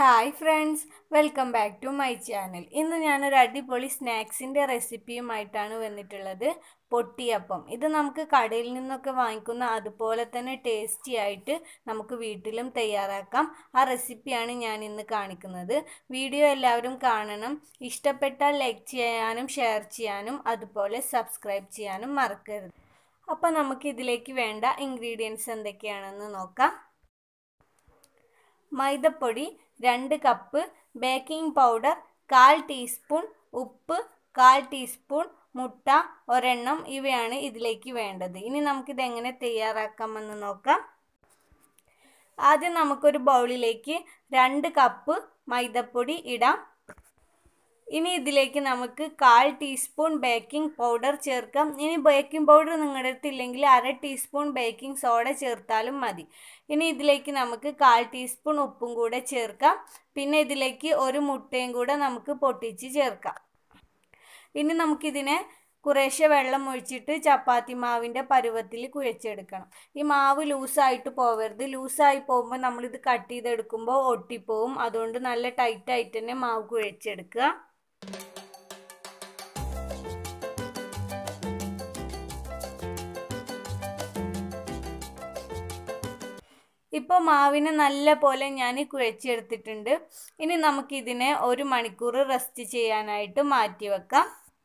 hi friends welcome back to my channel ഇന്ന് ഞാനൊരു അടിപൊളി സ്നാക്സിൻ്റെ റെസിപ്പിയുമായിട്ടാണ് വന്നിട്ടുള്ളത് പൊട്ടിയപ്പം ഇത് നമുക്ക് കടയിൽ നിന്നൊക്കെ വാങ്ങിക്കുന്ന അതുപോലെ തന്നെ ടേസ്റ്റി ആയിട്ട് നമുക്ക് വീട്ടിലും തയ്യാറാക്കാം ആ റെസിപ്പിയാണ് ഞാൻ ഇന്ന് കാണിക്കുന്നത് വീഡിയോ എല്ലാവരും കാണണം ഇഷ്ടപ്പെട്ടാൽ ലൈക്ക് ചെയ്യാനും ഷെയർ ചെയ്യാനും അതുപോലെ സബ്സ്ക്രൈബ് ചെയ്യാനും മറക്കരുത് അപ്പോൾ നമുക്ക് ഇതിലേക്ക് വേണ്ട ഇൻഗ്രീഡിയൻസ് എന്തൊക്കെയാണെന്ന് നോക്കാം മൈദപ്പൊടി രണ്ട് കപ്പ് ബേക്കിംഗ് പൗഡർ കാൽ ടീസ്പൂൺ ഉപ്പ് കാൽ ടീസ്പൂൺ മുട്ട ഒരെണ്ണം ഇവയാണ് ഇതിലേക്ക് വേണ്ടത് ഇനി നമുക്കിത് എങ്ങനെ തയ്യാറാക്കാമെന്ന് നോക്കാം ആദ്യം നമുക്കൊരു ബൗളിലേക്ക് രണ്ട് കപ്പ് മൈദപ്പൊടി ഇടാം ഇനി ഇതിലേക്ക് നമുക്ക് കാൽ ടീസ്പൂൺ ബേക്കിംഗ് പൗഡർ ചേർക്കാം ഇനി ബേക്കിംഗ് പൗഡർ നിങ്ങളുടെ അടുത്തില്ലെങ്കിൽ അര ടീസ്പൂൺ ബേക്കിംഗ് സോഡ ചേർത്താലും മതി ഇനി ഇതിലേക്ക് നമുക്ക് കാൽ ടീസ്പൂൺ ഉപ്പും കൂടെ ചേർക്കാം പിന്നെ ഇതിലേക്ക് ഒരു മുട്ടയും കൂടെ നമുക്ക് പൊട്ടിച്ച് ചേർക്കാം ഇനി നമുക്കിതിനെ കുറേശ്ശെ വെള്ളം ഒഴിച്ചിട്ട് ചപ്പാത്തി മാവിൻ്റെ പരുവത്തിൽ കുഴച്ചെടുക്കണം ഈ മാവ് ലൂസായിട്ട് പോവരുത് ലൂസായി പോകുമ്പോൾ നമ്മളിത് കട്ട് ചെയ്തെടുക്കുമ്പോൾ ഒട്ടിപ്പോവും അതുകൊണ്ട് നല്ല ടൈറ്റായിട്ട് തന്നെ മാവ് കുഴച്ചെടുക്കുക ഇപ്പോൾ മാവിനെ നല്ല പോലെ ഞാൻ കുഴച്ചെടുത്തിട്ടുണ്ട് ഇനി നമുക്കിതിനെ ഒരു മണിക്കൂർ റെസ്റ്റ് ചെയ്യാനായിട്ട് മാറ്റി വെക്കാം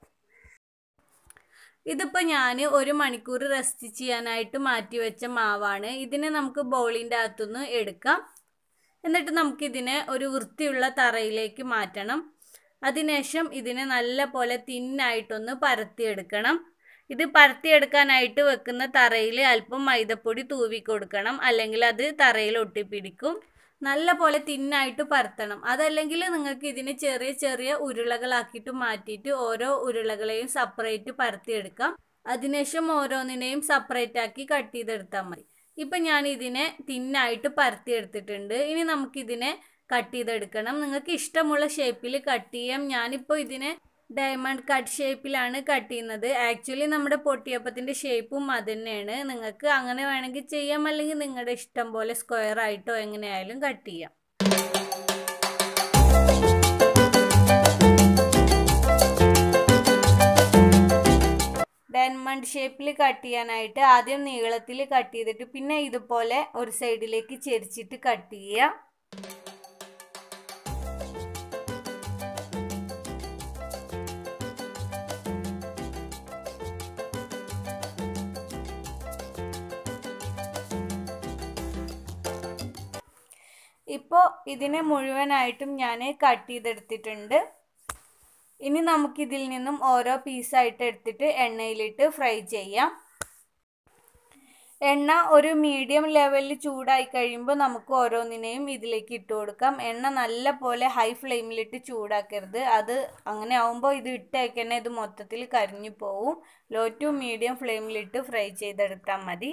ഇതിപ്പോൾ ഞാൻ ഒരു മണിക്കൂർ റെസ്റ്റ് ചെയ്യാനായിട്ട് മാറ്റി വെച്ച മാവാണ് ഇതിനെ നമുക്ക് ബൗളിൻ്റെ അകത്തുനിന്ന് എടുക്കാം എന്നിട്ട് നമുക്കിതിനെ ഒരു വൃത്തിയുള്ള തറയിലേക്ക് മാറ്റണം അതിനുശേഷം ഇതിനെ നല്ല പോലെ തിന്നായിട്ടൊന്ന് പരത്തിയെടുക്കണം ഇത് പരത്തിയെടുക്കാനായിട്ട് വെക്കുന്ന തറയിൽ അല്പം മൈദപ്പൊടി തൂവി കൊടുക്കണം അല്ലെങ്കിൽ അത് തറയിൽ ഒട്ടിപ്പിടിക്കും നല്ല പോലെ തിന്നായിട്ട് പരത്തണം അതല്ലെങ്കിൽ നിങ്ങൾക്ക് ഇതിനെ ചെറിയ ചെറിയ ഉരുളകളാക്കിയിട്ട് മാറ്റിയിട്ട് ഓരോ ഉരുളകളെയും സെപ്പറേറ്റ് പരത്തിയെടുക്കാം അതിനുശേഷം ഓരോന്നിനെയും സെപ്പറേറ്റ് ആക്കി കട്ട് ചെയ്തെടുത്താൽ മതി ഇപ്പം ഞാൻ ഇതിനെ തിന്നായിട്ട് പരത്തിയെടുത്തിട്ടുണ്ട് ഇനി നമുക്കിതിനെ കട്ട് ചെയ്തെടുക്കണം നിങ്ങൾക്ക് ഇഷ്ടമുള്ള ഷേപ്പിൽ കട്ട് ചെയ്യാം ഞാനിപ്പോൾ ഇതിനെ ഡയമണ്ട് കട്ട് ഷേപ്പിലാണ് കട്ട് ചെയ്യുന്നത് ആക്ച്വലി നമ്മുടെ പൊട്ടിയപ്പത്തിൻ്റെ ഷേപ്പും അത് തന്നെയാണ് നിങ്ങൾക്ക് അങ്ങനെ വേണമെങ്കിൽ ചെയ്യാം അല്ലെങ്കിൽ നിങ്ങളുടെ ഇഷ്ടം പോലെ സ്ക്വയർ ആയിട്ടോ എങ്ങനെയായാലും കട്ട് ചെയ്യാം ഡയമണ്ട് ഷേപ്പിൽ കട്ട് ചെയ്യാനായിട്ട് ആദ്യം നീളത്തിൽ കട്ട് ചെയ്തിട്ട് പിന്നെ ഇതുപോലെ ഒരു സൈഡിലേക്ക് ചെരിച്ചിട്ട് കട്ട് ചെയ്യുക ഇപ്പോൾ ഇതിനെ മുഴുവനായിട്ടും ഞാൻ കട്ട് ചെയ്തെടുത്തിട്ടുണ്ട് ഇനി നമുക്കിതിൽ നിന്നും ഓരോ പീസായിട്ട് എടുത്തിട്ട് എണ്ണയിലിട്ട് ഫ്രൈ ചെയ്യാം എണ്ണ ഒരു മീഡിയം ലെവലിൽ ചൂടായി കഴിയുമ്പോൾ നമുക്ക് ഓരോന്നിനെയും ഇതിലേക്ക് ഇട്ട് കൊടുക്കാം എണ്ണ നല്ല പോലെ ഹൈ ഫ്ലെയിമിലിട്ട് ചൂടാക്കരുത് അത് അങ്ങനെ ആവുമ്പോൾ ഇത് ഇട്ടേക്കന്നെ ഇത് മൊത്തത്തിൽ കരിഞ്ഞു പോവും ലോ ടു മീഡിയം ഫ്ലെയിമിലിട്ട് ഫ്രൈ ചെയ്തെടുത്താൽ മതി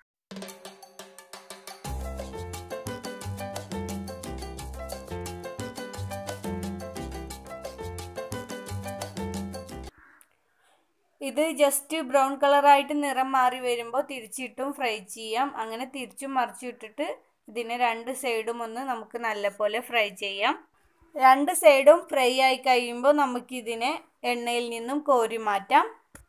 ഇത് ജസ്റ്റ് ബ്രൗൺ കളറായിട്ട് നിറം മാറി വരുമ്പോൾ തിരിച്ചിട്ടും ഫ്രൈ ചെയ്യാം അങ്ങനെ തിരിച്ചും മറിച്ചിട്ടിട്ട് ഇതിനെ രണ്ട് സൈഡും ഒന്ന് നമുക്ക് നല്ലപോലെ ഫ്രൈ ചെയ്യാം രണ്ട് സൈഡും ഫ്രൈ ആയി കഴിയുമ്പോൾ നമുക്കിതിനെ എണ്ണയിൽ നിന്നും കോരി മാറ്റാം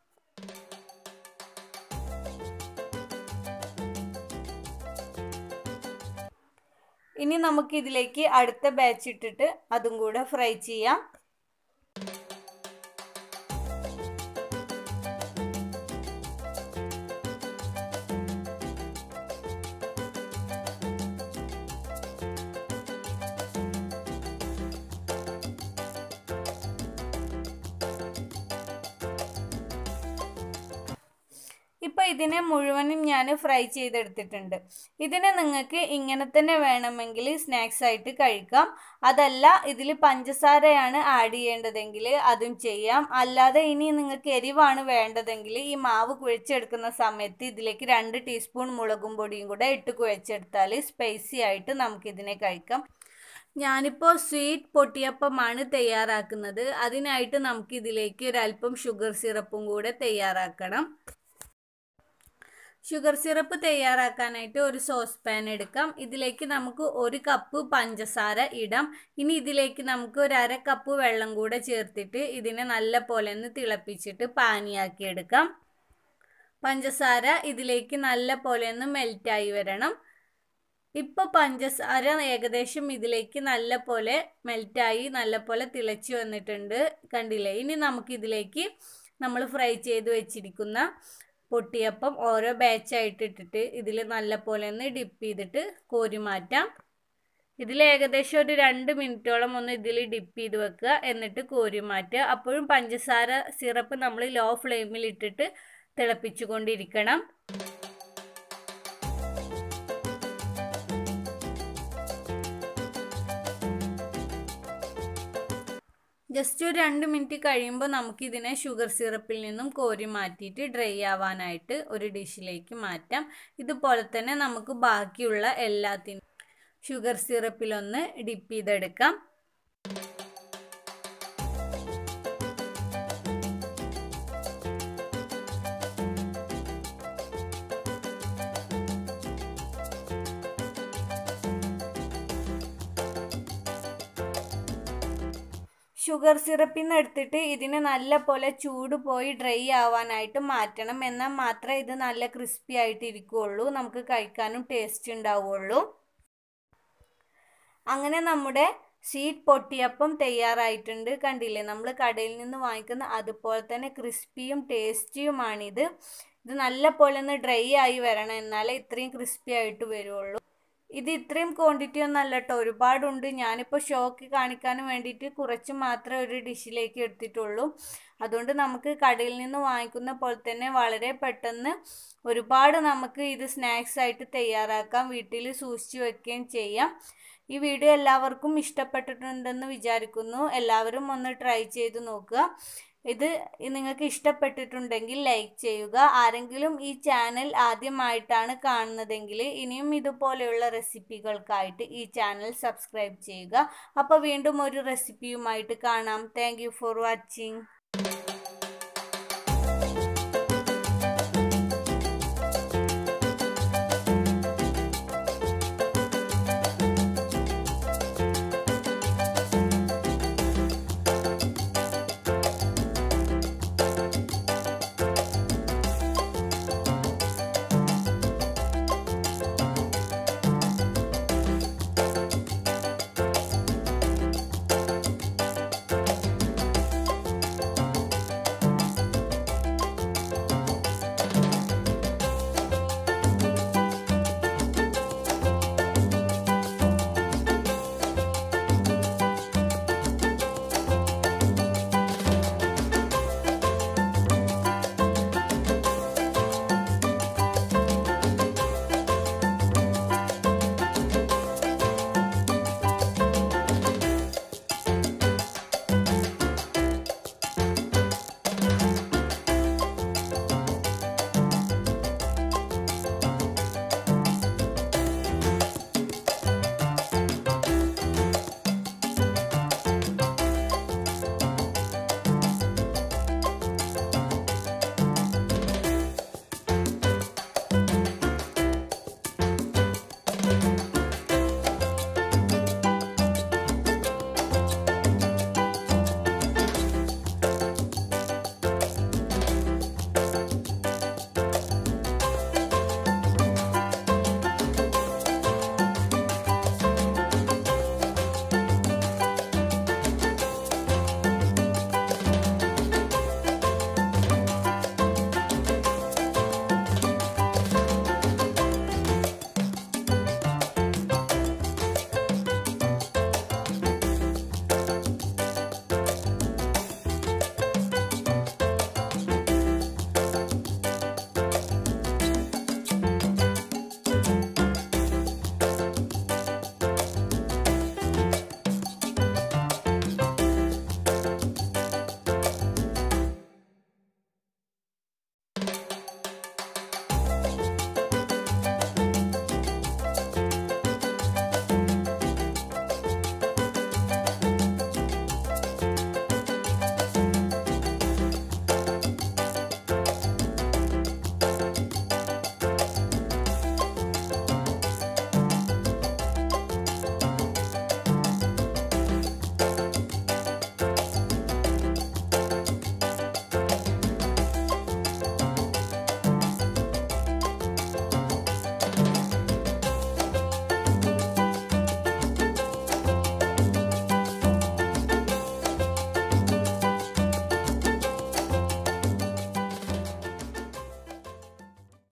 ഇനി നമുക്കിതിലേക്ക് അടുത്ത ബാച്ച് ഇട്ടിട്ട് അതും കൂടെ ഫ്രൈ ചെയ്യാം ഇപ്പോൾ ഇതിനെ മുഴുവനും ഞാൻ ഫ്രൈ ചെയ്തെടുത്തിട്ടുണ്ട് ഇതിനെ നിങ്ങൾക്ക് ഇങ്ങനെ തന്നെ വേണമെങ്കിൽ സ്നാക്സ് ആയിട്ട് കഴിക്കാം അതല്ല ഇതിൽ പഞ്ചസാരയാണ് ആഡ് ചെയ്യേണ്ടതെങ്കിൽ അതും ചെയ്യാം അല്ലാതെ ഇനി നിങ്ങൾക്ക് എരിവാണ് വേണ്ടതെങ്കിൽ ഈ മാവ് കുഴച്ചെടുക്കുന്ന സമയത്ത് ഇതിലേക്ക് രണ്ട് ടീസ്പൂൺ മുളകും പൊടിയും കൂടെ ഇട്ട് കുഴച്ചെടുത്താൽ സ്പൈസി ആയിട്ട് നമുക്കിതിനെ കഴിക്കാം ഞാനിപ്പോൾ സ്വീറ്റ് പൊട്ടിയപ്പമാണ് തയ്യാറാക്കുന്നത് അതിനായിട്ട് നമുക്ക് ഇതിലേക്ക് ഒരല്പം ഷുഗർ സിറപ്പും കൂടെ തയ്യാറാക്കണം ഷുഗർ സിറപ്പ് തയ്യാറാക്കാനായിട്ട് ഒരു സോസ് പാൻ എടുക്കാം ഇതിലേക്ക് നമുക്ക് ഒരു കപ്പ് പഞ്ചസാര ഇടാം ഇനി ഇതിലേക്ക് നമുക്ക് ഒരു അര കപ്പ് വെള്ളം കൂടെ ചേർത്തിട്ട് ഇതിനെ നല്ല പോലെ ഒന്ന് തിളപ്പിച്ചിട്ട് പാനിയാക്കി എടുക്കാം പഞ്ചസാര ഇതിലേക്ക് നല്ല പോലെ ഒന്ന് മെൽറ്റായി വരണം ഇപ്പോൾ പഞ്ചസാര ഏകദേശം ഇതിലേക്ക് നല്ല പോലെ മെൽറ്റായി നല്ല പോലെ തിളച്ച് വന്നിട്ടുണ്ട് കണ്ടില്ലേ ഇനി നമുക്കിതിലേക്ക് നമ്മൾ ഫ്രൈ ചെയ്ത് വെച്ചിരിക്കുന്ന പൊട്ടിയപ്പം ഓരോ ബാച്ചായിട്ട് ഇട്ടിട്ട് ഇതിൽ നല്ല പോലെ ഒന്ന് ഡിപ്പ് ചെയ്തിട്ട് കോരി മാറ്റാം ഇതിൽ ഏകദേശം ഒരു രണ്ട് മിനിറ്റോളം ഒന്ന് ഇതിൽ ഡിപ്പ് ചെയ്ത് വെക്കുക എന്നിട്ട് കോരി മാറ്റുക അപ്പോഴും പഞ്ചസാര സിറപ്പ് നമ്മൾ ലോ ഫ്ലെയിമിൽ ഇട്ടിട്ട് തിളപ്പിച്ചു കൊണ്ടിരിക്കണം ജസ്റ്റ് ഒരു രണ്ട് മിനിറ്റ് കഴിയുമ്പോൾ നമുക്കിതിനെ ഷുഗർ സിറപ്പിൽ നിന്നും കോരി മാറ്റിയിട്ട് ഡ്രൈ ആവാനായിട്ട് ഒരു ഡിഷിലേക്ക് മാറ്റാം ഇതുപോലെ തന്നെ നമുക്ക് ബാക്കിയുള്ള എല്ലാത്തിനും ഷുഗർ സിറപ്പിലൊന്ന് ഡിപ്പ് ചെയ്തെടുക്കാം ഷുഗർ സിറപ്പിൽ നിന്ന് എടുത്തിട്ട് ഇതിന് നല്ല പോലെ ചൂട് പോയി ഡ്രൈ ആവാനായിട്ട് മാറ്റണം എന്നാൽ മാത്രമേ ഇത് നല്ല ക്രിസ്പി ആയിട്ട് ഇരിക്കുകയുള്ളൂ നമുക്ക് കഴിക്കാനും ടേസ്റ്റ് ഉണ്ടാവുള്ളൂ അങ്ങനെ നമ്മുടെ സ്വീറ്റ് പൊട്ടിയപ്പം തയ്യാറായിട്ടുണ്ട് കണ്ടില്ലേ നമ്മൾ കടയിൽ നിന്ന് വാങ്ങിക്കുന്ന അതുപോലെ തന്നെ ക്രിസ്പിയും ടേസ്റ്റിയുമാണിത് ഇത് നല്ല പോലെ ഒന്ന് ഡ്രൈ ആയി വരണം എന്നാലേ ഇത്രയും ക്രിസ്പി ആയിട്ട് വരുള്ളൂ ഇത് ഇത്രയും ക്വാണ്ടിറ്റി ഒന്നല്ല കേട്ടോ ഒരുപാടുണ്ട് ഞാനിപ്പോൾ ഷോക്ക് കാണിക്കാനും വേണ്ടിയിട്ട് കുറച്ച് മാത്രമേ ഒരു ഡിഷിലേക്ക് എടുത്തിട്ടുള്ളൂ അതുകൊണ്ട് നമുക്ക് കടയിൽ നിന്ന് വാങ്ങിക്കുന്ന പോലെ തന്നെ വളരെ പെട്ടെന്ന് ഒരുപാട് നമുക്ക് ഇത് സ്നാക്സ് ആയിട്ട് തയ്യാറാക്കാം വീട്ടിൽ സൂക്ഷിച്ച് വെക്കുകയും ചെയ്യാം ഈ വീഡിയോ എല്ലാവർക്കും ഇഷ്ടപ്പെട്ടിട്ടുണ്ടെന്ന് വിചാരിക്കുന്നു എല്ലാവരും ഒന്ന് ട്രൈ ചെയ്ത് നോക്കുക ഇത് നിങ്ങൾക്ക് ഇഷ്ടപ്പെട്ടിട്ടുണ്ടെങ്കിൽ ലൈക്ക് ചെയ്യുക ആരെങ്കിലും ഈ ചാനൽ ആദ്യമായിട്ടാണ് കാണുന്നതെങ്കിൽ ഇനിയും ഇതുപോലെയുള്ള റെസിപ്പികൾക്കായിട്ട് ഈ ചാനൽ സബ്സ്ക്രൈബ് ചെയ്യുക അപ്പോൾ വീണ്ടും ഒരു റെസിപ്പിയുമായിട്ട് കാണാം താങ്ക് ഫോർ വാച്ചിങ്